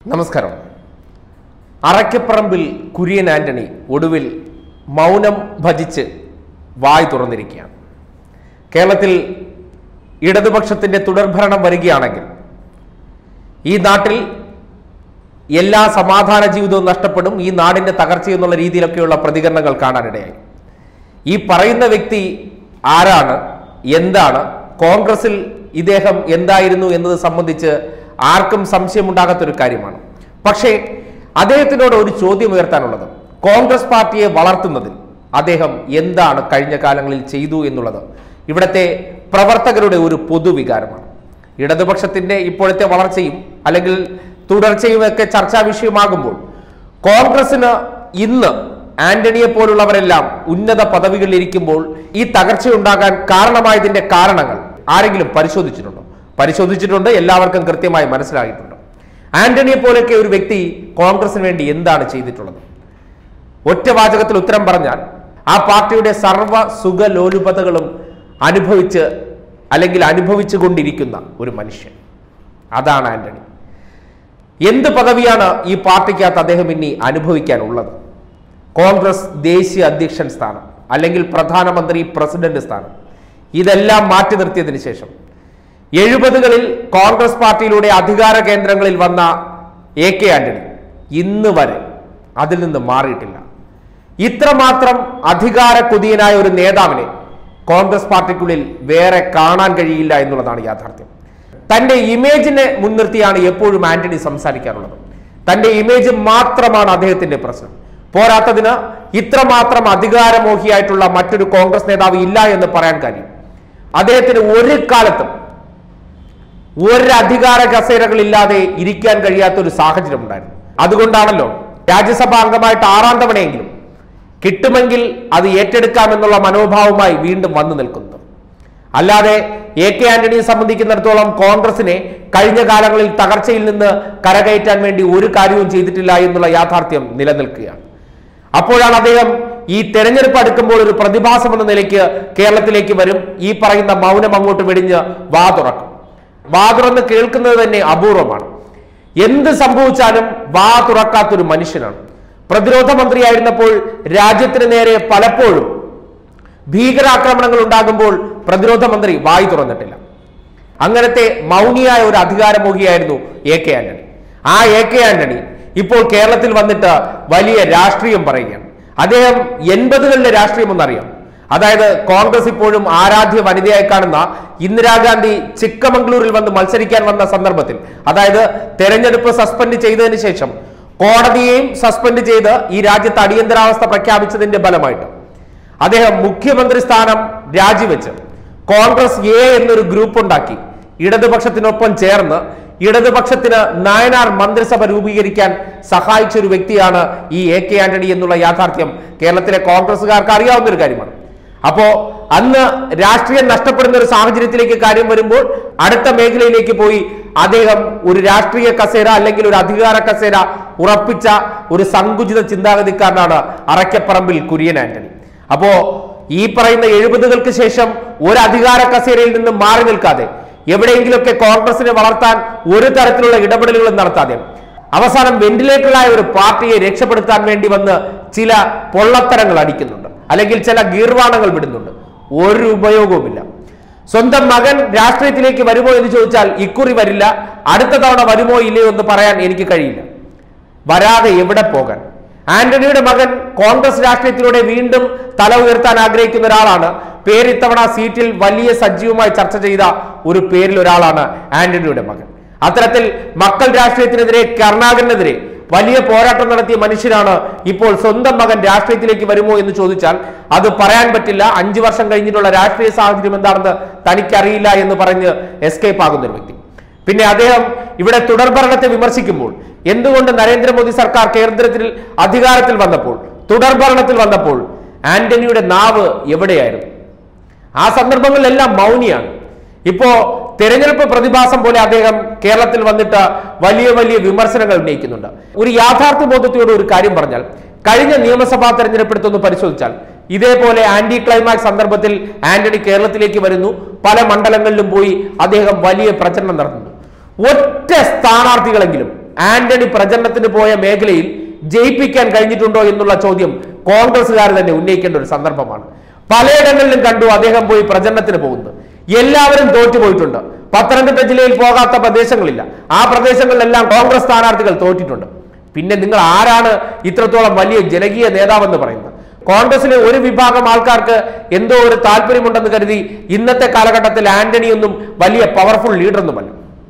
നമസ്കാരം അറയ്ക്കപ്പറമ്പിൽ കുര്യൻ ആന്റണി ഒടുവിൽ മൗനം ഭജിച്ച് വായ് തുറന്നിരിക്കുകയാണ് കേരളത്തിൽ ഇടതുപക്ഷത്തിന്റെ തുടർഭരണം വരികയാണെങ്കിൽ ഈ നാട്ടിൽ എല്ലാ സമാധാന ജീവിതവും നഷ്ടപ്പെടും ഈ നാടിന്റെ തകർച്ച എന്നുള്ള രീതിയിലൊക്കെയുള്ള പ്രതികരണങ്ങൾ കാണാനിടയായി ഈ പറയുന്ന വ്യക്തി ആരാണ് എന്താണ് കോൺഗ്രസിൽ ഇദ്ദേഹം എന്തായിരുന്നു എന്നത് സംബന്ധിച്ച് ആർക്കും സംശയമുണ്ടാകാത്തൊരു കാര്യമാണ് പക്ഷേ അദ്ദേഹത്തിനോട് ഒരു ചോദ്യം ഉയർത്താനുള്ളത് കോൺഗ്രസ് പാർട്ടിയെ വളർത്തുന്നതിൽ അദ്ദേഹം എന്താണ് കഴിഞ്ഞ കാലങ്ങളിൽ ചെയ്തു എന്നുള്ളത് ഇവിടുത്തെ പ്രവർത്തകരുടെ ഒരു പൊതുവികാരമാണ് ഇടതുപക്ഷത്തിന്റെ ഇപ്പോഴത്തെ വളർച്ചയും അല്ലെങ്കിൽ തുടർച്ചയും ഒക്കെ ചർച്ചാ വിഷയമാകുമ്പോൾ കോൺഗ്രസിന് ഇന്ന് ആന്റണിയെ പോലുള്ളവരെല്ലാം ഉന്നത പദവികളിൽ ഇരിക്കുമ്പോൾ ഈ തകർച്ചയുണ്ടാകാൻ കാരണമായതിന്റെ കാരണങ്ങൾ ആരെങ്കിലും പരിശോധിച്ചിട്ടുണ്ടോ പരിശോധിച്ചിട്ടുണ്ട് എല്ലാവർക്കും കൃത്യമായി മനസ്സിലായിട്ടുണ്ട് ആന്റണിയെ പോലെയൊക്കെ ഒരു വ്യക്തി കോൺഗ്രസിന് വേണ്ടി എന്താണ് ചെയ്തിട്ടുള്ളത് ഒറ്റ വാചകത്തിൽ ഉത്തരം പറഞ്ഞാൽ ആ പാർട്ടിയുടെ സർവ്വ സുഖലോലുപതകളും അനുഭവിച്ച് അല്ലെങ്കിൽ അനുഭവിച്ചു കൊണ്ടിരിക്കുന്ന ഒരു മനുഷ്യൻ അതാണ് ആന്റണി എന്ത് പദവിയാണ് ഈ പാർട്ടിക്കകത്ത് അദ്ദേഹം ഇനി അനുഭവിക്കാനുള്ളത് കോൺഗ്രസ് ദേശീയ അധ്യക്ഷൻ സ്ഥാനം അല്ലെങ്കിൽ പ്രധാനമന്ത്രി പ്രസിഡന്റ് സ്ഥാനം ഇതെല്ലാം മാറ്റി നിർത്തിയതിനു ശേഷം എഴുപതുകളിൽ കോൺഗ്രസ് പാർട്ടിയിലൂടെ അധികാര കേന്ദ്രങ്ങളിൽ വന്ന എ കെ ആന്റണി ഇന്ന് വരെ അതിൽ നിന്ന് മാറിയിട്ടില്ല ഇത്രമാത്രം അധികാര കുതിയനായ ഒരു നേതാവിനെ കോൺഗ്രസ് പാർട്ടിക്കുള്ളിൽ വേറെ കാണാൻ കഴിയില്ല എന്നുള്ളതാണ് യാഥാർത്ഥ്യം തന്റെ ഇമേജിനെ മുൻനിർത്തിയാണ് എപ്പോഴും ആന്റണി സംസാരിക്കാറുള്ളത് തന്റെ ഇമേജ് മാത്രമാണ് അദ്ദേഹത്തിന്റെ പ്രശ്നം പോരാത്തതിന് ഇത്രമാത്രം അധികാരമോഹിയായിട്ടുള്ള മറ്റൊരു കോൺഗ്രസ് നേതാവ് ഇല്ല എന്ന് പറയാൻ കാര്യം അദ്ദേഹത്തിന് ഒരു കാലത്തും ഒരു അധികാര കസേരകളില്ലാതെ ഇരിക്കാൻ കഴിയാത്ത ഒരു സാഹചര്യം ഉണ്ടായിരുന്നു അതുകൊണ്ടാണല്ലോ രാജ്യസഭാ അംഗമായിട്ട് ആറാം തവണയെങ്കിലും കിട്ടുമെങ്കിൽ അത് ഏറ്റെടുക്കാമെന്നുള്ള മനോഭാവമായി വീണ്ടും വന്നു നിൽക്കുന്നത് അല്ലാതെ എ കെ ആന്റണിയെ സംബന്ധിക്കുന്നിടത്തോളം കോൺഗ്രസിനെ കഴിഞ്ഞ കാലങ്ങളിൽ തകർച്ചയിൽ നിന്ന് കരകയറ്റാൻ വേണ്ടി ഒരു കാര്യവും ചെയ്തിട്ടില്ല എന്നുള്ള യാഥാർത്ഥ്യം നിലനിൽക്കുകയാണ് അപ്പോഴാണ് അദ്ദേഹം ഈ തെരഞ്ഞെടുപ്പ് അടുക്കുമ്പോൾ ഒരു പ്രതിഭാസം എന്ന നിലയ്ക്ക് കേരളത്തിലേക്ക് വരും ഈ പറയുന്ന മൗനം അങ്ങോട്ട് വെടിഞ്ഞ് വാ തുറക്കും വാ തുറന്ന് കേൾക്കുന്നത് തന്നെ അപൂർവമാണ് എന്ത് സംഭവിച്ചാലും വാ തുറക്കാത്തൊരു മനുഷ്യനാണ് പ്രതിരോധ മന്ത്രിയായിരുന്നപ്പോൾ രാജ്യത്തിന് നേരെ പലപ്പോഴും ഭീകരാക്രമണങ്ങൾ ഉണ്ടാകുമ്പോൾ പ്രതിരോധ മന്ത്രി വായി തുറന്നിട്ടില്ല അങ്ങനത്തെ മൗനിയായ ഒരു അധികാരമോഹിയായിരുന്നു എ കെ ആന്റണി ആ എ കെ ആന്റണി ഇപ്പോൾ കേരളത്തിൽ വന്നിട്ട് വലിയ രാഷ്ട്രീയം പറയുകയാണ് അദ്ദേഹം എൺപതുകളിലെ രാഷ്ട്രീയം ഒന്നറിയാം അതായത് കോൺഗ്രസ് ഇപ്പോഴും ആരാധ്യ വനിതയായി കാണുന്ന ഇന്ദിരാഗാന്ധി ചിക്കമംഗ്ലൂരിൽ വന്ന് മത്സരിക്കാൻ വന്ന സന്ദർഭത്തിൽ അതായത് തെരഞ്ഞെടുപ്പ് സസ്പെൻഡ് ചെയ്തതിന് ശേഷം കോടതിയെയും സസ്പെൻഡ് ചെയ്ത് ഈ രാജ്യത്ത് അടിയന്തരാവസ്ഥ പ്രഖ്യാപിച്ചതിന്റെ ഫലമായിട്ട് അദ്ദേഹം മുഖ്യമന്ത്രി സ്ഥാനം രാജിവെച്ച് കോൺഗ്രസ് എ എന്നൊരു ഗ്രൂപ്പ് ഉണ്ടാക്കി ഇടതുപക്ഷത്തിനൊപ്പം ചേർന്ന് ഇടതുപക്ഷത്തിന് നായനാർ മന്ത്രിസഭ രൂപീകരിക്കാൻ സഹായിച്ച ഒരു വ്യക്തിയാണ് ഈ എ കെ ആന്റണി എന്നുള്ള യാഥാർത്ഥ്യം കേരളത്തിലെ കോൺഗ്രസുകാർക്ക് അറിയാവുന്ന ഒരു കാര്യമാണ് അപ്പോ അന്ന് രാഷ്ട്രീയം നഷ്ടപ്പെടുന്ന ഒരു സാഹചര്യത്തിലേക്ക് കാര്യം വരുമ്പോൾ അടുത്ത മേഖലയിലേക്ക് പോയി അദ്ദേഹം ഒരു രാഷ്ട്രീയ കസേര അല്ലെങ്കിൽ ഒരു അധികാര കസേര ഉറപ്പിച്ച ഒരു സങ്കുചിത ചിന്താഗതിക്കാരനാണ് അറയ്ക്കപ്പറമ്പിൽ കുര്യൻ ആന്റണി അപ്പോ ഈ പറയുന്ന എഴുപതുകൾക്ക് ശേഷം ഒരു അധികാര കസേരയിൽ നിന്ന് മാറി നിൽക്കാതെ എവിടെയെങ്കിലുമൊക്കെ കോൺഗ്രസിനെ വളർത്താൻ ഒരു തരത്തിലുള്ള ഇടപെടലുകളും നടത്താതെ അവസാനം വെന്റിലേറ്ററിലായ ഒരു പാർട്ടിയെ രക്ഷപ്പെടുത്താൻ വേണ്ടി വന്ന് ചില പൊള്ളത്തരങ്ങൾ അടിക്കുന്നുണ്ട് അല്ലെങ്കിൽ ചില ഗീർവാണങ്ങൾ വിടുന്നുണ്ട് ഒരു ഉപയോഗവുമില്ല സ്വന്തം മകൻ രാഷ്ട്രീയത്തിലേക്ക് വരുമോ എന്ന് ചോദിച്ചാൽ ഇക്കുറി വരില്ല അടുത്ത തവണ വരുമോ ഇല്ലയോ എന്ന് പറയാൻ എനിക്ക് കഴിയില്ല വരാതെ എവിടെ പോകാൻ ആന്റണിയുടെ മകൻ കോൺഗ്രസ് രാഷ്ട്രീയത്തിലൂടെ വീണ്ടും തല ഉയർത്താൻ ആഗ്രഹിക്കുന്ന ഒരാളാണ് പേര് ഇത്തവണ സീറ്റിൽ വലിയ സജീവമായി ചർച്ച ചെയ്ത ഒരു പേരിൽ ഒരാളാണ് ആന്റണിയുടെ മകൻ അത്തരത്തിൽ മക്കൾ രാഷ്ട്രീയത്തിനെതിരെ കരുണാകരനെതിരെ വലിയ പോരാട്ടം നടത്തിയ മനുഷ്യനാണ് ഇപ്പോൾ സ്വന്തം മകൻ രാഷ്ട്രീയത്തിലേക്ക് വരുമോ എന്ന് ചോദിച്ചാൽ അത് പറയാൻ പറ്റില്ല അഞ്ചു വർഷം കഴിഞ്ഞിട്ടുള്ള രാഷ്ട്രീയ സാഹചര്യം എന്താണെന്ന് തനിക്കറിയില്ല എന്ന് പറഞ്ഞ് എസ്കേപ്പ് ആകുന്ന ഒരു വ്യക്തി പിന്നെ അദ്ദേഹം ഇവിടെ തുടർഭരണത്തെ വിമർശിക്കുമ്പോൾ എന്തുകൊണ്ട് നരേന്ദ്രമോദി സർക്കാർ കേന്ദ്രത്തിൽ അധികാരത്തിൽ വന്നപ്പോൾ തുടർഭരണത്തിൽ വന്നപ്പോൾ ആന്റണിയുടെ നാവ് എവിടെയായിരുന്നു ആ സന്ദർഭങ്ങളിലെല്ലാം മൗനിയാണ് ഇപ്പോ തെരഞ്ഞെടുപ്പ് പ്രതിഭാസം പോലെ അദ്ദേഹം കേരളത്തിൽ വന്നിട്ട് വലിയ വലിയ വിമർശനങ്ങൾ ഉന്നയിക്കുന്നുണ്ട് ഒരു യാഥാർത്ഥ്യ ബോധത്തോടെ ഒരു കാര്യം പറഞ്ഞാൽ കഴിഞ്ഞ നിയമസഭാ തെരഞ്ഞെടുപ്പെടുത്തൊന്ന് പരിശോധിച്ചാൽ ഇതേപോലെ ആന്റി ക്ലൈമാക്സ് സന്ദർഭത്തിൽ ആന്റണി കേരളത്തിലേക്ക് വരുന്നു പല മണ്ഡലങ്ങളിലും പോയി അദ്ദേഹം വലിയ പ്രചരണം നടത്തുന്നു ഒറ്റ സ്ഥാനാർത്ഥികളെങ്കിലും ആന്റണി പ്രചരണത്തിന് പോയ മേഖലയിൽ ജയിപ്പിക്കാൻ കഴിഞ്ഞിട്ടുണ്ടോ എന്നുള്ള ചോദ്യം കോൺഗ്രസ്സുകാർ തന്നെ ഉന്നയിക്കേണ്ട ഒരു സന്ദർഭമാണ് പലയിടങ്ങളിലും കണ്ടു അദ്ദേഹം പോയി പ്രചരണത്തിന് പോകുന്നത് എല്ലാവരും തോറ്റുപോയിട്ടുണ്ട് പത്തനംതിട്ട ജില്ലയിൽ പോകാത്ത പ്രദേശങ്ങളില്ല ആ പ്രദേശങ്ങളിലെല്ലാം കോൺഗ്രസ് സ്ഥാനാർത്ഥികൾ തോറ്റിട്ടുണ്ട് പിന്നെ നിങ്ങൾ ആരാണ് ഇത്രത്തോളം വലിയ ജനകീയ നേതാവെന്ന് പറയുന്നത് കോൺഗ്രസിലെ ഒരു വിഭാഗം ആൾക്കാർക്ക് എന്തോ ഒരു താല്പര്യമുണ്ടെന്ന് കരുതി ഇന്നത്തെ കാലഘട്ടത്തിൽ ആന്റണിയൊന്നും വലിയ പവർഫുൾ ലീഡറൊന്നുമല്ല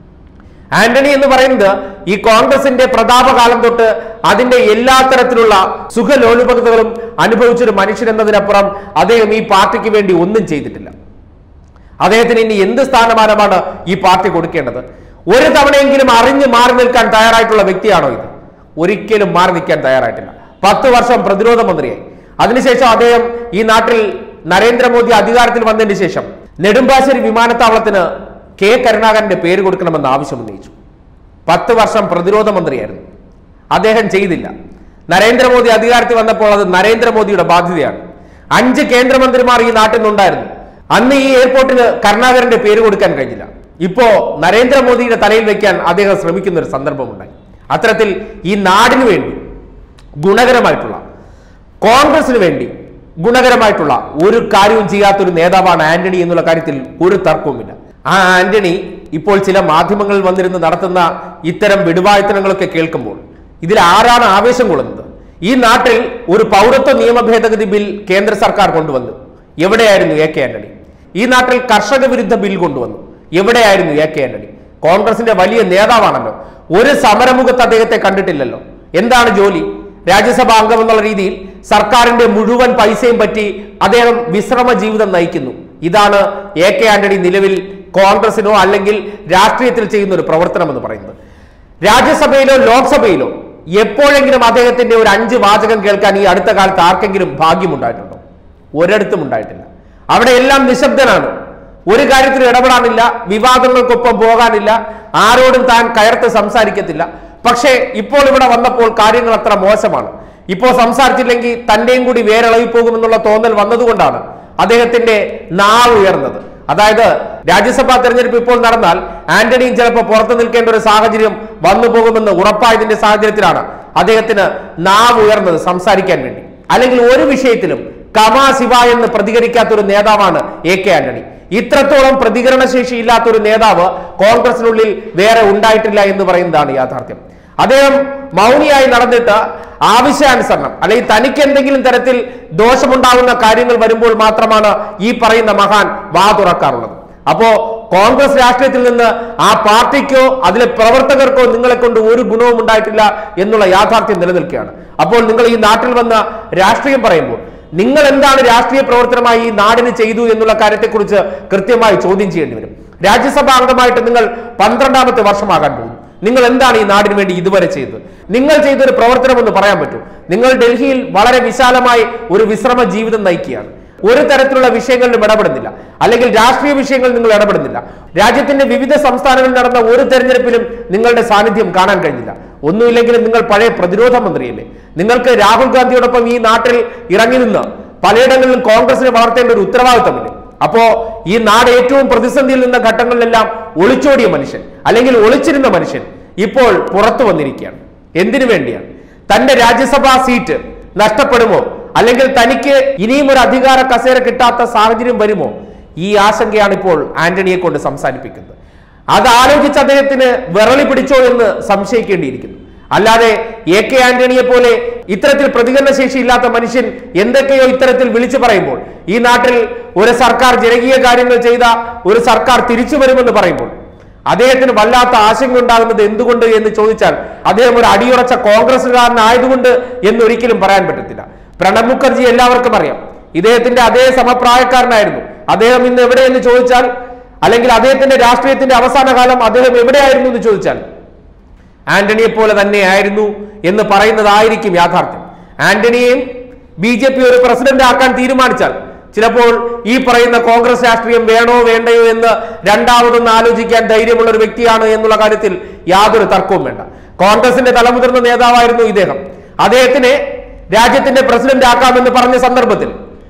ആന്റണി എന്ന് പറയുന്നത് ഈ കോൺഗ്രസിന്റെ പ്രതാപകാലം തൊട്ട് അതിന്റെ എല്ലാ തരത്തിലുള്ള സുഖലോലുപതകളും അനുഭവിച്ചൊരു മനുഷ്യൻ എന്നതിനപ്പുറം അദ്ദേഹം ഈ പാർട്ടിക്ക് വേണ്ടി ഒന്നും ചെയ്തിട്ടില്ല അദ്ദേഹത്തിന് ഇനി എന്ത് സ്ഥാനമാനമാണ് ഈ പാർട്ടി കൊടുക്കേണ്ടത് ഒരു തവണയെങ്കിലും അറിഞ്ഞു മാറി നിൽക്കാൻ തയ്യാറായിട്ടുള്ള വ്യക്തിയാണോ ഇത് ഒരിക്കലും മാറി നിൽക്കാൻ തയ്യാറായിട്ടില്ല പത്ത് വർഷം പ്രതിരോധ മന്ത്രിയായി അതിനുശേഷം അദ്ദേഹം ഈ നാട്ടിൽ നരേന്ദ്രമോദി അധികാരത്തിൽ വന്നതിന് ശേഷം നെടുമ്പാശ്ശേരി വിമാനത്താവളത്തിന് കെ കരുണാകരന്റെ പേര് കൊടുക്കണമെന്ന് ആവശ്യം ഉന്നയിച്ചു പത്ത് വർഷം പ്രതിരോധ മന്ത്രിയായിരുന്നു അദ്ദേഹം ചെയ്തില്ല നരേന്ദ്രമോദി അധികാരത്തിൽ വന്നപ്പോൾ അത് നരേന്ദ്രമോദിയുടെ ബാധ്യതയാണ് അഞ്ച് കേന്ദ്രമന്ത്രിമാർ ഈ നാട്ടിൽ നിന്നുണ്ടായിരുന്നു അന്ന് ഈ എയർപോർട്ടിന് കരുണാകരന്റെ പേര് കൊടുക്കാൻ കഴിഞ്ഞില്ല ഇപ്പോ നരേന്ദ്രമോദിയുടെ തലയിൽ വെക്കാൻ അദ്ദേഹം ശ്രമിക്കുന്ന ഒരു സന്ദർഭമുണ്ടായി അത്തരത്തിൽ ഈ നാടിനു വേണ്ടി ഗുണകരമായിട്ടുള്ള കോൺഗ്രസിന് വേണ്ടി ഗുണകരമായിട്ടുള്ള ഒരു കാര്യവും ചെയ്യാത്തൊരു നേതാവാണ് ആന്റണി എന്നുള്ള കാര്യത്തിൽ ഒരു തർക്കവുമില്ല ആ ആന്റണി ഇപ്പോൾ ചില മാധ്യമങ്ങളിൽ വന്നിരുന്ന് നടത്തുന്ന ഇത്തരം വിടുവായത്തനങ്ങളൊക്കെ കേൾക്കുമ്പോൾ ഇതിൽ ആരാണ് ആവേശം കൊള്ളുന്നത് ഈ നാട്ടിൽ ഒരു പൗരത്വ നിയമ ഭേദഗതി ബിൽ കേന്ദ്ര സർക്കാർ കൊണ്ടുവന്നു എവിടെയായിരുന്നു എ കെ ആന്റണി ഈ നാട്ടിൽ കർഷക വിരുദ്ധ ബിൽ കൊണ്ടുവന്നു എവിടെയായിരുന്നു എ കെ ആന്റണി കോൺഗ്രസിന്റെ വലിയ നേതാവാണല്ലോ ഒരു സമരമുഖത്ത് അദ്ദേഹത്തെ കണ്ടിട്ടില്ലല്ലോ എന്താണ് ജോലി രാജ്യസഭാ അംഗം എന്നുള്ള രീതിയിൽ സർക്കാരിന്റെ മുഴുവൻ പൈസയും പറ്റി അദ്ദേഹം വിശ്രമ ജീവിതം നയിക്കുന്നു ഇതാണ് എ കെ ആന്റണി നിലവിൽ കോൺഗ്രസിനോ അല്ലെങ്കിൽ രാഷ്ട്രീയത്തിൽ ചെയ്യുന്ന ഒരു പ്രവർത്തനം എന്ന് പറയുന്നത് രാജ്യസഭയിലോ ലോക്സഭയിലോ എപ്പോഴെങ്കിലും അദ്ദേഹത്തിന്റെ ഒരു അഞ്ച് വാചകം കേൾക്കാൻ ഈ അടുത്ത കാലത്ത് ആർക്കെങ്കിലും ഭാഗ്യമുണ്ടായിട്ടുണ്ടോ ഒരിടത്തും ഉണ്ടായിട്ടില്ല അവിടെ എല്ലാം നിശബ്ദനാണ് ഒരു കാര്യത്തിലും ഇടപെടാനില്ല വിവാദങ്ങൾക്കൊപ്പം പോകാനില്ല ആരോടും താൻ കയർത്ത് സംസാരിക്കത്തില്ല പക്ഷേ ഇപ്പോൾ ഇവിടെ വന്നപ്പോൾ കാര്യങ്ങൾ അത്ര മോശമാണ് ഇപ്പോൾ സംസാരിച്ചില്ലെങ്കിൽ തന്റെയും കൂടി വേരിളകി പോകുമെന്നുള്ള തോന്നൽ വന്നതുകൊണ്ടാണ് അദ്ദേഹത്തിന്റെ നാൾ ഉയർന്നത് അതായത് രാജ്യസഭാ തെരഞ്ഞെടുപ്പ് ഇപ്പോൾ നടന്നാൽ ആന്റണിയും ചിലപ്പോൾ പുറത്തു നിൽക്കേണ്ട ഒരു സാഹചര്യം വന്നു പോകുമെന്ന് ഉറപ്പായതിന്റെ സാഹചര്യത്തിലാണ് അദ്ദേഹത്തിന് നാവ് ഉയർന്നത് സംസാരിക്കാൻ വേണ്ടി അല്ലെങ്കിൽ ഒരു വിഷയത്തിലും കമാ ശിവ എന്ന് പ്രതികരിക്കാത്ത ഒരു നേതാവാണ് എ കെ ആന്റണി ഇത്രത്തോളം പ്രതികരണശേഷി ഇല്ലാത്ത ഒരു നേതാവ് കോൺഗ്രസിനുള്ളിൽ വേറെ ഉണ്ടായിട്ടില്ല എന്ന് പറയുന്നതാണ് യാഥാർത്ഥ്യം അദ്ദേഹം മൗനിയായി നടന്നിട്ട് ആവശ്യാനുസരണം അല്ലെങ്കിൽ തനിക്ക് എന്തെങ്കിലും തരത്തിൽ ദോഷമുണ്ടാകുന്ന കാര്യങ്ങൾ വരുമ്പോൾ മാത്രമാണ് ഈ പറയുന്ന മഹാൻ വാ തുറക്കാറുള്ളത് അപ്പോ കോൺഗ്രസ് രാഷ്ട്രീയത്തിൽ നിന്ന് ആ പാർട്ടിക്കോ അതിലെ പ്രവർത്തകർക്കോ നിങ്ങളെ കൊണ്ട് ഒരു ഗുണവും ഉണ്ടായിട്ടില്ല എന്നുള്ള യാഥാർത്ഥ്യം നിലനിൽക്കുകയാണ് അപ്പോൾ നിങ്ങൾ ഈ നാട്ടിൽ വന്ന രാഷ്ട്രീയം പറയുമ്പോൾ നിങ്ങൾ എന്താണ് രാഷ്ട്രീയ പ്രവർത്തനമായി ഈ നാടിന് ചെയ്തു എന്നുള്ള കാര്യത്തെക്കുറിച്ച് കൃത്യമായി ചോദ്യം ചെയ്യേണ്ടി വരും രാജ്യസഭാ അംഗമായിട്ട് നിങ്ങൾ പന്ത്രണ്ടാമത്തെ വർഷമാകാൻ പോകുന്നു നിങ്ങൾ എന്താണ് ഈ നാടിന് വേണ്ടി ഇതുവരെ ചെയ്തത് നിങ്ങൾ ചെയ്തൊരു പ്രവർത്തനം എന്ന് പറയാൻ പറ്റൂ നിങ്ങൾ ഡൽഹിയിൽ വളരെ വിശാലമായി ഒരു വിശ്രമ ജീവിതം നയിക്കുകയാണ് ഒരു തരത്തിലുള്ള വിഷയങ്ങളിലും ഇടപെടുന്നില്ല അല്ലെങ്കിൽ രാഷ്ട്രീയ വിഷയങ്ങളിൽ നിങ്ങൾ ഇടപെടുന്നില്ല രാജ്യത്തിന്റെ വിവിധ സംസ്ഥാനങ്ങളിൽ നടന്ന ഒരു തെരഞ്ഞെടുപ്പിലും നിങ്ങളുടെ സാന്നിധ്യം കാണാൻ കഴിഞ്ഞില്ല ഒന്നുമില്ലെങ്കിലും നിങ്ങൾ പഴയ പ്രതിരോധ മന്ത്രിയല്ലേ നിങ്ങൾക്ക് രാഹുൽ ഗാന്ധിയോടൊപ്പം ഈ നാട്ടിൽ ഇറങ്ങി നിന്ന് പലയിടങ്ങളിലും കോൺഗ്രസിനെ വളർത്തേണ്ട ഒരു ഉത്തരവാദിത്തമില്ല അപ്പോ ഈ നാട് ഏറ്റവും പ്രതിസന്ധിയിൽ നിന്ന ഘട്ടങ്ങളിലെല്ലാം ഒളിച്ചോടിയ മനുഷ്യൻ അല്ലെങ്കിൽ ഒളിച്ചിരുന്ന മനുഷ്യൻ ഇപ്പോൾ പുറത്തു വന്നിരിക്കുകയാണ് എന്തിനു വേണ്ടിയാണ് തന്റെ രാജ്യസഭാ സീറ്റ് നഷ്ടപ്പെടുമോ അല്ലെങ്കിൽ തനിക്ക് ഇനിയും ഒരു അധികാര കസേര കിട്ടാത്ത സാഹചര്യം വരുമോ ഈ ആശങ്കയാണ് ഇപ്പോൾ ആന്റണിയെ കൊണ്ട് സംസാരിപ്പിക്കുന്നത് അത് ആലോചിച്ച് അദ്ദേഹത്തിന് വിറളി പിടിച്ചോ എന്ന് സംശയിക്കേണ്ടിയിരിക്കുന്നു അല്ലാതെ എ കെ ആന്റണിയെ പോലെ ഇത്തരത്തിൽ പ്രതികരണശേഷി ഇല്ലാത്ത മനുഷ്യൻ എന്തൊക്കെയോ ഇത്തരത്തിൽ വിളിച്ചു പറയുമ്പോൾ ഈ നാട്ടിൽ ഒരു സർക്കാർ ജനകീയ കാര്യങ്ങൾ ചെയ്ത ഒരു സർക്കാർ തിരിച്ചു വരുമെന്ന് പറയുമ്പോൾ അദ്ദേഹത്തിന് വല്ലാത്ത ആശങ്ക ഉണ്ടാകുന്നത് എന്തുകൊണ്ട് എന്ന് ചോദിച്ചാൽ അദ്ദേഹം ഒരു അടിയുറച്ച കോൺഗ്രസ്സുകാരനായതുകൊണ്ട് എന്നൊരിക്കലും പറയാൻ പറ്റത്തില്ല പ്രണബ് മുഖർജി എല്ലാവർക്കും അറിയാം ഇദ്ദേഹത്തിന്റെ അതേ സമപ്രായക്കാരനായിരുന്നു അദ്ദേഹം ഇന്ന് എവിടെയെന്ന് ചോദിച്ചാൽ അല്ലെങ്കിൽ അദ്ദേഹത്തിന്റെ രാഷ്ട്രീയത്തിന്റെ അവസാന കാലം അദ്ദേഹം എവിടെയായിരുന്നു എന്ന് ചോദിച്ചാൽ ആന്റണിയെ പോലെ തന്നെയായിരുന്നു എന്ന് പറയുന്നതായിരിക്കും യാഥാർത്ഥ്യം ആന്റണിയെയും ബി ജെ പി ഒരു പ്രസിഡന്റ് ആക്കാൻ തീരുമാനിച്ചാൽ ചിലപ്പോൾ ഈ പറയുന്ന കോൺഗ്രസ് രാഷ്ട്രീയം വേണോ വേണ്ടയോ എന്ന് രണ്ടാമതൊന്ന് ആലോചിക്കാൻ ധൈര്യമുള്ള ഒരു വ്യക്തിയാണ് എന്നുള്ള കാര്യത്തിൽ യാതൊരു തർക്കവും വേണ്ട കോൺഗ്രസിന്റെ തലമുതിർന്ന നേതാവായിരുന്നു ഇദ്ദേഹം അദ്ദേഹത്തിനെ രാജ്യത്തിന്റെ പ്രസിഡന്റ് ആക്കാമെന്ന് പറഞ്ഞ സന്ദർഭത്തിൽ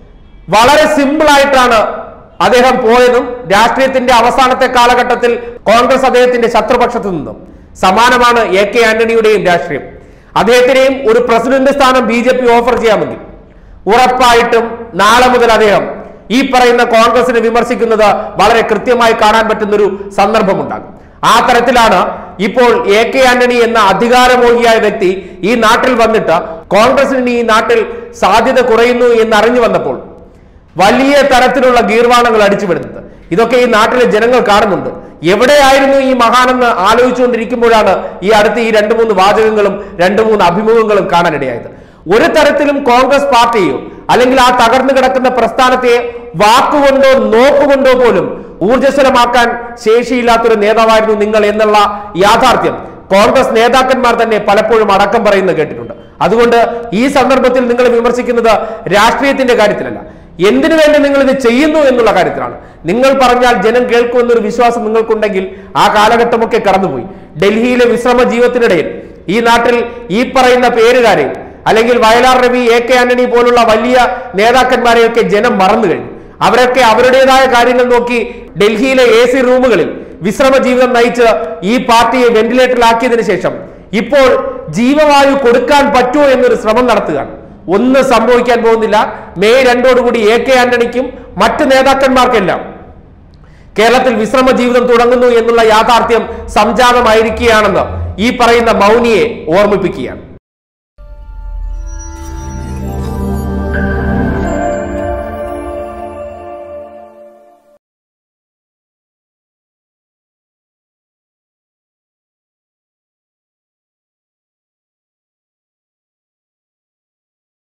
വളരെ സിമ്പിൾ ആയിട്ടാണ് അദ്ദേഹം പോയതും രാഷ്ട്രീയത്തിന്റെ അവസാനത്തെ കാലഘട്ടത്തിൽ കോൺഗ്രസ് അദ്ദേഹത്തിന്റെ ശത്രുപക്ഷത്തു നിന്നും സമാനമാണ് എ കെ ആന്റണിയുടെയും രാഷ്ട്രീയം അദ്ദേഹത്തിനെയും ഒരു പ്രസിഡന്റ് സ്ഥാനം ബി ജെ പി ഓഫർ ചെയ്യാമെങ്കിൽ ഉറപ്പായിട്ടും നാളെ മുതൽ അദ്ദേഹം ഈ പറയുന്ന കോൺഗ്രസിനെ വിമർശിക്കുന്നത് വളരെ കൃത്യമായി കാണാൻ പറ്റുന്ന ഒരു സന്ദർഭമുണ്ടാകും ആ തരത്തിലാണ് ഇപ്പോൾ എ കെ ആന്റണി എന്ന അധികാരമോഹിയായ വ്യക്തി ഈ നാട്ടിൽ വന്നിട്ട് കോൺഗ്രസിന് ഈ നാട്ടിൽ സാധ്യത കുറയുന്നു എന്ന് അറിഞ്ഞു വന്നപ്പോൾ വലിയ തരത്തിലുള്ള ഗീർവാണങ്ങൾ അടിച്ചുവിടുന്നത് ഇതൊക്കെ ഈ നാട്ടിലെ ജനങ്ങൾ കാണുന്നുണ്ട് എവിടെയായിരുന്നു ഈ മഹാനെന്ന് ആലോചിച്ചുകൊണ്ടിരിക്കുമ്പോഴാണ് ഈ അടുത്ത് ഈ രണ്ട് മൂന്ന് വാചകങ്ങളും രണ്ട് മൂന്ന് അഭിമുഖങ്ങളും കാണാനിടയായത് ഒരു തരത്തിലും കോൺഗ്രസ് പാർട്ടിയോ അല്ലെങ്കിൽ ആ തകർന്നു കിടക്കുന്ന പ്രസ്ഥാനത്തെ വാക്കുകൊണ്ടോ നോക്കുകൊണ്ടോ പോലും ഊർജ്ജസ്വലമാക്കാൻ ശേഷിയില്ലാത്തൊരു നേതാവായിരുന്നു നിങ്ങൾ എന്നുള്ള യാഥാർത്ഥ്യം കോൺഗ്രസ് നേതാക്കന്മാർ തന്നെ പലപ്പോഴും അടക്കം പറയുന്നത് കേട്ടിട്ടുണ്ട് അതുകൊണ്ട് ഈ സന്ദർഭത്തിൽ നിങ്ങൾ വിമർശിക്കുന്നത് രാഷ്ട്രീയത്തിന്റെ കാര്യത്തിലല്ല എന്തിനു വേണ്ടി നിങ്ങൾ ഇത് ചെയ്യുന്നു എന്നുള്ള കാര്യത്തിലാണ് നിങ്ങൾ പറഞ്ഞാൽ ജനം കേൾക്കുമെന്നൊരു വിശ്വാസം നിങ്ങൾക്കുണ്ടെങ്കിൽ ആ കാലഘട്ടമൊക്കെ കടന്നുപോയി ഡൽഹിയിലെ വിശ്രമ ജീവിതത്തിനിടയിൽ ഈ നാട്ടിൽ ഈ പറയുന്ന പേരുകാരെ അല്ലെങ്കിൽ വയലാർ രവി എ കെ ആന്റണി പോലുള്ള വലിയ നേതാക്കന്മാരെയൊക്കെ ജനം മറന്നു കഴിഞ്ഞു അവരൊക്കെ അവരുടേതായ കാര്യങ്ങൾ നോക്കി ഡൽഹിയിലെ എ സി റൂമുകളിൽ വിശ്രമ ജീവിതം നയിച്ച് ഈ പാർട്ടിയെ വെന്റിലേറ്ററിലാക്കിയതിനു ശേഷം ഇപ്പോൾ ജീവവായു കൊടുക്കാൻ പറ്റുമോ എന്നൊരു ശ്രമം നടത്തുകയാണ് ഒന്നും സംഭവിക്കാൻ പോകുന്നില്ല മെയ് രണ്ടോടുകൂടി എ കെ ആന്റണിക്കും മറ്റ് നേതാക്കന്മാർക്കെല്ലാം കേരളത്തിൽ വിശ്രമ ജീവിതം തുടങ്ങുന്നു എന്നുള്ള യാഥാർത്ഥ്യം സംജാതമായിരിക്കുകയാണെന്ന് ഈ പറയുന്ന മൗനിയെ ഓർമ്മിപ്പിക്കുകയാണ്